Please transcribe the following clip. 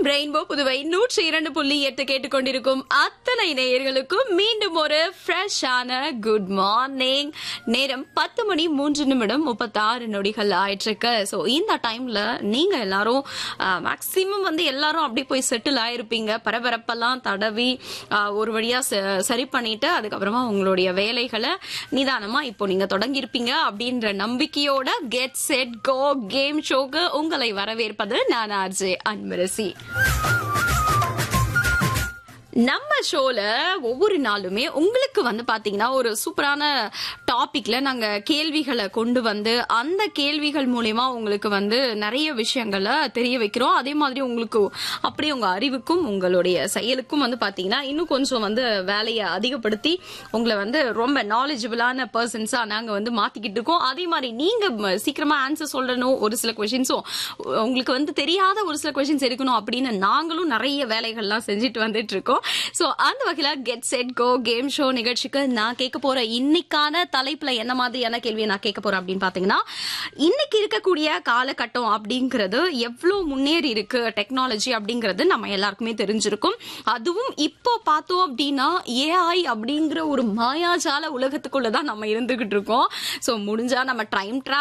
rainbow Puduvai நூற்றி இரண்டு புள்ளி எட்டு கேட்டுக்கொண்டிருக்கும் அத்தனை நேயர்களுக்கும் மீண்டும் ஒரு ஃப்ரெஷ்ஷான குட் மார்னிங் நேரம் பத்து மணி மூன்று நிமிடம் முப்பத்தாறு நொடிகள் ஆயிட்டிருக்கு ஸோ இந்த டைம்ல நீங்க எல்லாரும் மேக்சிமம் வந்து எல்லாரும் அப்படி போய் செட்டில் ஆயிருப்பீங்க பரபரப்பெல்லாம் தடவி ஆஹ், ஒரு வழியா ச- சரி பண்ணிட்டு அதுக்கப்புறமா உங்களுடைய வேலைகளை நிதானமா இப்போ நீங்க தொடங்கியிருப்பீங்க அப்படின்ற நம்பிக்கையோட கெட் செட் கோ கேம் ஷோக்கு உங்களை வரவேற்பது நான் ஆர்ஜே அன்பரசி நம்ம ஷோல ஒவ்வொரு நாளுமே உங்களுக்கு வந்து பாத்தீங்கன்னா ஒரு சூப்பரான டாபிக்ல நாங்க கேள்விகளை கொண்டு வந்து அந்த கேள்விகள் மூலியமா உங்களுக்கு வந்து நிறைய விஷயங்களை தெரிய வைக்கிறோம் அதே மாதிரி உங்களுக்கு அப்படியே உங்க அறிவுக்கும் உங்களுடைய செயலுக்கும் வந்து பாத்தீங்கன்னா இன்னும் கொஞ்சம் வந்து வேலையை அதிகப்படுத்தி உங்களை வந்து ரொம்ப நாலேஜபிளான பர்சன்ஸா நாங்க வந்து மாத்திக்கிட்டு இருக்கோம் அதே மாதிரி நீங்க ம- சீக்கிரமா ஆன்சர் சொல்லணும் ஒரு சில கொஷின்ஸும் உங்களுக்கு வந்து தெரியாத ஒரு சில கொஷின்ஸ் எடுக்கணும் அப்படின்னு நாங்களும் நிறைய வேலைகள்லாம் செஞ்சுட்டு வந்துட்டு இருக்கோம் சோ அந்த வகையில get set go game show நிகழ்ச்சிக்கு நான் கேட்க போற இன்னைக்கான தலைப்புல என்ன மாதிரியான கேள்வியை நான் கேட்க போறேன் அப்படின்னு பாத்தீங்கன்னா இன்னைக்கு இருக்கக்கூடிய காலகட்டம் அப்படிங்கிறது எவ்வளவு முன்னேறி இருக்கு டெக்னாலஜி அப்படிங்கிறது நம்ம எல்லாருக்குமே தெரிஞ்சிருக்கும் அதுவும் இப்போ பார்த்தோம் அப்படின்னா ஏஐ அப்படிங்கிற ஒரு மாயாஜால உலகத்துக்குள்ளதான் நம்ம இருந்துகிட்டு இருக்கோம் சோ முடிஞ்சா நம்ம டைம்